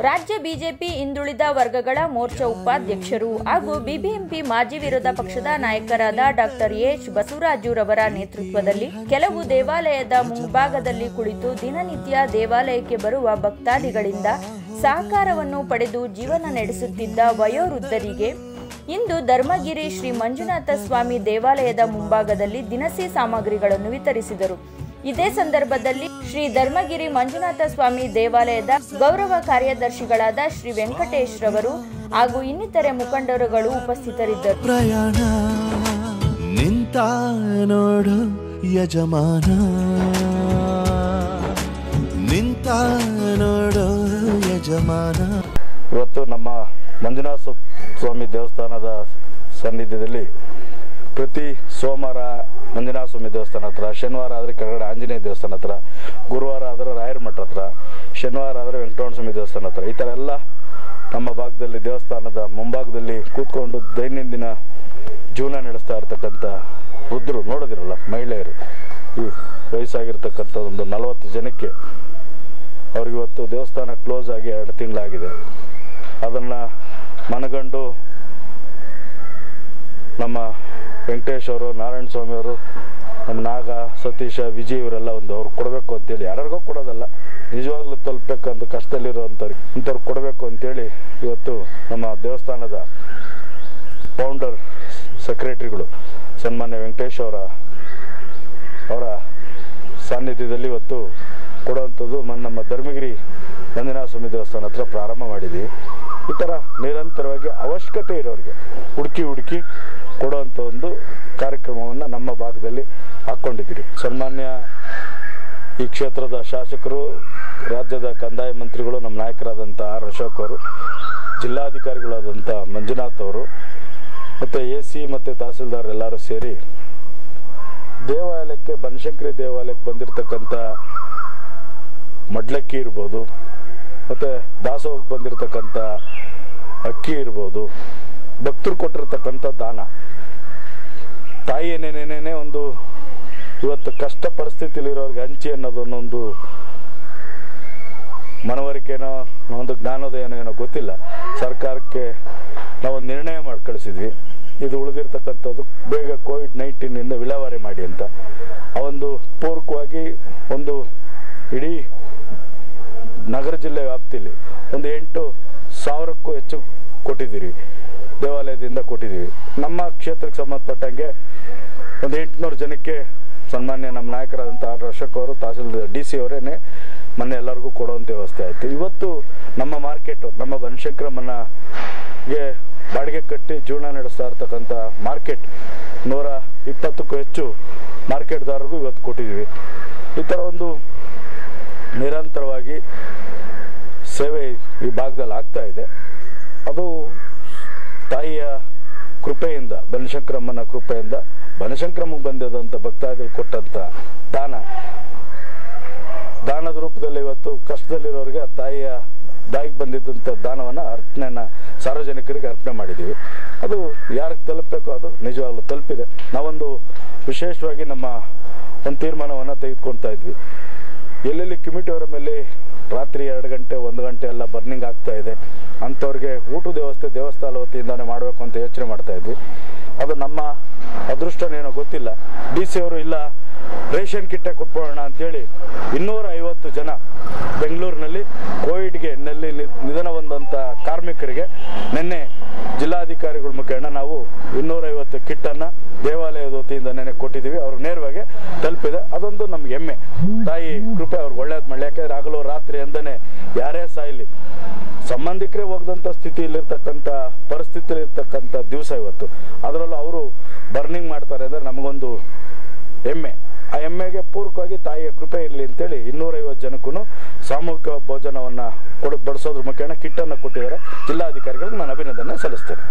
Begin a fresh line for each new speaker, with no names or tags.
ರಾಜ್ಯ ಬಿಜೆಪಿ ಹಿಂದುಳಿದ ವರ್ಗಗಳ ಮೋರ್ಚಾ ಉಪಾಧ್ಯಕ್ಷರು ಹಾಗೂ ಬಿಬಿಎಂಪಿ ಮಾಜಿ ವಿರೋಧ ಪಕ್ಷದ ನಾಯಕರಾದ ಡಾಕ್ಟರ್ ಎಚ್ ಬಸವರಾಜುರವರ ನೇತೃತ್ವದಲ್ಲಿ ಕೆಲವು ದೇವಾಲಯದ ಮುಂಭಾಗದಲ್ಲಿ ಕುಳಿತು ದಿನನಿತ್ಯ ದೇವಾಲಯಕ್ಕೆ ಬರುವ ಭಕ್ತಾದಿಗಳಿಂದ ಸಹಕಾರವನ್ನು ಪಡೆದು ಜೀವನ ನಡೆಸುತ್ತಿದ್ದ ವಯೋವೃದ್ಧರಿಗೆ ಇಂದು ಧರ್ಮಗಿರಿ ಶ್ರೀ ಮಂಜುನಾಥ ಸ್ವಾಮಿ ದೇವಾಲಯದ ಮುಂಭಾಗದಲ್ಲಿ ದಿನಸಿ ಸಾಮಗ್ರಿಗಳನ್ನು ವಿತರಿಸಿದರು ಇದೇ ಸಂದರ್ಭದಲ್ಲಿ ಶ್ರೀ ಧರ್ಮಗಿರಿ ಮಂಜುನಾಥ ಸ್ವಾಮಿ ದೇವಾಲಯದ ಗೌರವ ಕಾರ್ಯದರ್ಶಿಗಳಾದ ಶ್ರೀ ವೆಂಕಟೇಶ್ ರವರು ಹಾಗೂ ಇನ್ನಿತರೆ ಮುಖಂಡರುಗಳು ಉಪಸ್ಥಿತರಿದ್ದರು
ಪ್ರಯಾಣ ನಿಂತ ನೋಡು ಯಜಮಾನ ನಿಂತ ನೋಡು ಯಜಮಾನ
ಇವತ್ತು ನಮ್ಮ ಮಂಜುನಾಥ ಸ್ವ- ಸ್ವಾಮಿ ದೇವಸ್ಥಾನದ ಸನ್ನಿಧ್ಯದಲ್ಲಿ ಪ್ರತಿ ಸೋಮವಾರ ಮಂಜುನಾಥ ಸ್ವಾಮಿ ದೇವಸ್ಥಾನ ಹತ್ರ ಶನಿವಾರ ಆದರೆ ಕೆಳಗಡೆ ಆಂಜನೇಯ ದೇವಸ್ಥಾನ ಹತ್ರ ಗುರುವಾರ ಆದರೆ ರಾಯರ ಮಠ ಹತ್ರ ಶನಿವಾರ ಆದರೆ ವೆಂಕಟರಮಣ ಸ್ವಾಮಿ ದೇವಸ್ಥಾನ ಹತ್ರ ಈ ಥರ ಎಲ್ಲ ನಮ್ಮ ಭಾಗದಲ್ಲಿ ದೇವಸ್ಥಾನದ ಮುಂಭಾಗದಲ್ಲಿ ಕೂತ್ಕೊಂಡು ದೈನಂದಿನ ಜೀವನ ನಡೆಸ್ತಾ ಇರ್ತಕ್ಕಂಥ ವೃದ್ಧರು ನೋಡೋದಿರಲ್ಲ ಮಹಿಳೆಯರು ಈ ವಯಸ್ಸಾಗಿರ್ತಕ್ಕಂಥ ಒಂದು ನಲವತ್ತು ಜನಕ್ಕೆ ಅವ್ರಿಗೆ ಇವತ್ತು ದೇವಸ್ಥಾನ ಕ್ಲೋಸ್ ಆಗಿ ಎರಡು ತಿಂಗಳಾಗಿದೆ ಅದನ್ನು ಮನಗಂಡು ನಮ್ಮ ವೆಂಕಟೇಶ್ ಅವರು ನಾರಾಯಣ ಸ್ವಾಮಿ ಅವರು ನಮ್ಮ ನಾಗ ಸತೀಶ ವಿಜಯ್ ಇವರೆಲ್ಲ ಒಂದು ಅವ್ರು ಕೊಡಬೇಕು ಅಂತೇಳಿ ಯಾರಿಗೋ ಕೊಡೋದಲ್ಲ ನಿಜವಾಗ್ಲೂ ತಲುಪಬೇಕಂತ ಕಷ್ಟದಲ್ಲಿರೋವಂಥವ್ರಿಗೆ ಇಂಥವ್ರು ಕೊಡಬೇಕು ಅಂತೇಳಿ ಇವತ್ತು ನಮ್ಮ ದೇವಸ್ಥಾನದ ಫೌಂಡರ್ ಸೆಕ್ರೆಟರಿಗಳು ಸನ್ಮಾನ್ಯ ವೆಂಕಟೇಶ್ ಅವರ ಅವರ ಸಾನ್ನಿಧ್ಯದಲ್ಲಿ ಇವತ್ತು ಕೊಡುವಂಥದ್ದು ಮ- ನಮ್ಮ ಧರ್ಮಗಿರಿ ಮಂಜುನಾಥ ಸ್ವಾಮಿ ದೇವಸ್ಥಾನ ಹತ್ರ ಪ್ರಾರಂಭ ಮಾಡಿದ್ದೀವಿ ಈ ಥರ ನಿರಂತರವಾಗಿ ಅವಶ್ಯಕತೆ ಇರೋರಿಗೆ ಹುಡುಕಿ ಹುಡುಕಿ ಕೊಡುವಂಥ ಒಂದು ಕಾರ್ಯಕ್ರಮವನ್ನು ನಮ್ಮ ಭಾಗದಲ್ಲಿ ಹಾಕ್ಕೊಂಡಿದ್ದೀರಿ ಸನ್ಮಾನ್ಯ ಈ ಕ್ಷೇತ್ರದ ಶಾಸಕರು ರಾಜ್ಯದ ಕಂದಾಯ ಮಂತ್ರಿಗಳು ನಮ್ಮ ನಾಯಕರಾದಂಥ ಆರ್ ಅಶೋಕ್ ಅವರು ಜಿಲ್ಲಾಧಿಕಾರಿಗಳಾದಂಥ ಮಂಜುನಾಥ್ ಅವರು ಮತ್ತು ಎ ಸಿ ಮತ್ತು ತಹಸೀಲ್ದಾರ್ ಎಲ್ಲರೂ ಸೇರಿ ದೇವಾಲಯಕ್ಕೆ ಬನಶಂಕರಿ ದೇವಾಲಯಕ್ಕೆ ಬಂದಿರತಕ್ಕಂಥ ಮಡ್ಲಕ್ಕಿ ಇರ್ಬೋದು ಮತ್ತು ದಾಸೋಹಕ್ಕೆ ಬಂದಿರತಕ್ಕಂಥ ಅಕ್ಕಿ ಇರ್ಬೋದು ಭಕ್ತರು ಕೊಟ್ಟಿರ್ತಕ್ಕಂಥ ದಾನ ತಾಯಿ ಏನೇನೇನೇ ಒಂದು ಇವತ್ತು ಕಷ್ಟ ಪರಿಸ್ಥಿತಿಲಿರೋರ್ಗೆ ಹಂಚಿ ಅನ್ನೋದನ್ನೊಂದು ಮನವರಿಕೆನೋ ಒಂದು ಜ್ಞಾನೋದಯನೋ ಏನೋ ಗೊತ್ತಿಲ್ಲ ಸರ್ಕಾರಕ್ಕೆ ನಾವೊಂದು ನಿರ್ಣಯ ಮಾಡಿ ಕಳಿಸಿದ್ವಿ ಇದು ಉಳಿದಿರ್ತಕ್ಕಂಥದ್ದು ಬೇಗ ಕೋವಿಡ್ ನೈನ್ಟೀನಿಂದ ವಿಲೇವಾರಿ ಮಾಡಿ ಅಂತ ಆ ಒಂದು ಪೂರಕವಾಗಿ ಒಂದು ಇಡೀ ನಗರ ಜಿಲ್ಲೆ ವ್ಯಾಪ್ತಿಯಲ್ಲಿ ಒಂದು ಎಂಟು ಸಾವಿರಕ್ಕೂ ಹೆಚ್ಚು ಕೊಟ್ಟಿದ್ದೀರಿ ದೇವಾಲಯದಿಂದ ಕೊಟ್ಟಿದ್ದೀವಿ ನಮ್ಮ ಕ್ಷೇತ್ರಕ್ಕೆ ಸಂಬಂಧಪಟ್ಟಂಗೆ ಒಂದು ಎಂಟುನೂರು ಜನಕ್ಕೆ ಸನ್ಮಾನ್ಯ ನಮ್ಮ ನಾಯಕರಾದಂಥ ಆರ್ ಅಶೋಕ್ ಅವರು ತಹಸೀಲ್ದಾರ್ ಡಿ ಸಿ ಅವರೇನೆ ಮೊನ್ನೆ ಎಲ್ಲರಿಗೂ ಕೊಡುವಂಥ ವ್ಯವಸ್ಥೆ ಆಯಿತು ಇವತ್ತು ನಮ್ಮ ಮಾರ್ಕೆಟು ನಮ್ಮ ಬನಶಂಕರಮ್ಮನಗೆ ಬಾಡಿಗೆ ಕಟ್ಟಿ ಜೀವನ ನಡೆಸ್ತಾ ಇರ್ತಕ್ಕಂಥ ಮಾರ್ಕೆಟ್ ನೂರ ಇಪ್ಪತ್ತಕ್ಕೂ ಹೆಚ್ಚು ಮಾರ್ಕೆಟ್ದಾರರಿಗೂ ಇವತ್ತು ಕೊಟ್ಟಿದ್ದೀವಿ ಈ ಥರ ಒಂದು ನಿರಂತರವಾಗಿ ಸೇವೆ ಈ ಭಾಗದಲ್ಲಿ ಆಗ್ತಾ ಇದೆ ಅದು ತಾಯಿಯ ಕೃಪೆಯಿಂದ ಬನಶಂಕರಮ್ಮನ ಕೃಪೆಯಿಂದ ಬನಶಂಕರಮ್ಮಗೆ ಬಂದಿದಂಥ ಭಕ್ತಾದಿಗಳು ಕೊಟ್ಟಂಥ ದಾನ ದಾನದ ರೂಪದಲ್ಲಿ ಇವತ್ತು ಕಷ್ಟದಲ್ಲಿರೋರಿಗೆ ಆ ತಾಯಿಯ ಬಾಯಿಗೆ ಬಂದಿದ್ದಂಥ ದಾನವನ್ನು ಅರ್ಪಣೆನ ಸಾರ್ವಜನಿಕರಿಗೆ ಅರ್ಪಣೆ ಮಾಡಿದ್ದೀವಿ ಅದು ಯಾರಿಗೆ ತಲುಪಬೇಕೋ ಅದು ನಿಜವಾಗ್ಲೂ ತಲುಪಿದೆ ನಾವೊಂದು ವಿಶೇಷವಾಗಿ ನಮ್ಮ ಒಂದು ತೀರ್ಮಾನವನ್ನು ತೆಗೆದುಕೊಳ್ತಾ ಇದ್ವಿ ಎಲ್ಲೆಲ್ಲಿ ಕಮಿಟಿಯವರ ಮೇಲೆ ರಾತ್ರಿ ಎರಡು ಗಂಟೆ ಒಂದು ಗಂಟೆ ಎಲ್ಲ ಬರ್ನಿಂಗ್ ಆಗ್ತಾ ಇದೆ ಅಂಥವ್ರಿಗೆ ಊಟದ ವ್ಯವಸ್ಥೆ ದೇವಸ್ಥಾನ ವತಿಯಿಂದಾನೇ ಮಾಡಬೇಕು ಅಂತ ಯೋಚನೆ ಮಾಡ್ತಾ ಇದ್ವಿ ಅದು ನಮ್ಮ ಅದೃಷ್ಟನೇನೋ ಗೊತ್ತಿಲ್ಲ ಡಿ ಸಿ ಅವರು ಇಲ್ಲ ರೇಷನ್ ಕಿಟ್ಟೆ ಕೊಟ್ಬಿಡೋಣ ಅಂತೇಳಿ ಇನ್ನೂರ ಐವತ್ತು ಜನ ಬೆಂಗಳೂರಿನಲ್ಲಿ ಕೋವಿಡ್ಗೆ ನಲ್ಲಿ ನಿ- ನಿಧನ ಹೊಂದಂಥ ಕಾರ್ಮಿಕರಿಗೆ ನಿನ್ನೆ ಜಿಲ್ಲಾಧಿಕಾರಿಗಳ ಮುಖೇನ ನಾವು ಇನ್ನೂರೈವತ್ತು ಕಿಟ್ಟನ್ನು ದೇವಾಲಯದ ವತಿಯಿಂದ ನೆನೆ ಕೊಟ್ಟಿದ್ದೀವಿ ಅವ್ರು ನೇರವಾಗಿ ತಲುಪಿದೆ ಅದೊಂದು ನಮ್ಗೆ ಹೆಮ್ಮೆ ತಾಯಿ ಕೃಪೆ ಅವ್ರಿಗೆ ಒಳ್ಳೇದು ಮಾಡಲಿ ಯಾಕಂದ್ರೆ ಹಗಲು ರಾತ್ರಿ ಅಂದನೆ ಯಾರೇ ಸಾಯಲಿ ಸಂಬಂಧಿಕರೇ ಹೋಗದಂಥ ಸ್ಥಿತಿಯಲ್ಲಿರ್ತಕ್ಕಂಥ ಪರಿಸ್ಥಿತಿಯಲ್ಲಿರ್ತಕ್ಕಂಥ ದಿವಸ ಇವತ್ತು ಅದರಲ್ಲೂ ಅವರು ಬರ್ನಿಂಗ್ ಮಾಡ್ತಾರೆ ಅಂದರೆ ನಮಗೊಂದು ಹೆಮ್ಮೆ ಆ ಹೆಮ್ಮೆಗೆ ಪೂರಕವಾಗಿ ತಾಯಿಯ ಕೃಪೆ ಇರಲಿ ಅಂತೇಳಿ ಇನ್ನೂರೈವತ್ತು ಜನಕ್ಕೂ ಸಾಮೂಹಿಕ ಭೋಜನವನ್ನು ಕೊಡ ಬಡಿಸೋದ್ರ ಮುಖೇನ ಕಿಟ್ಟನ್ನು ಕೊಟ್ಟಿದ್ದಾರೆ ಜಿಲ್ಲಾಧಿಕಾರಿಗಳಿಗೆ ನಾನು ಅಭಿನಂದನೆ ಸಲ್ಲಿಸ್ತೇನೆ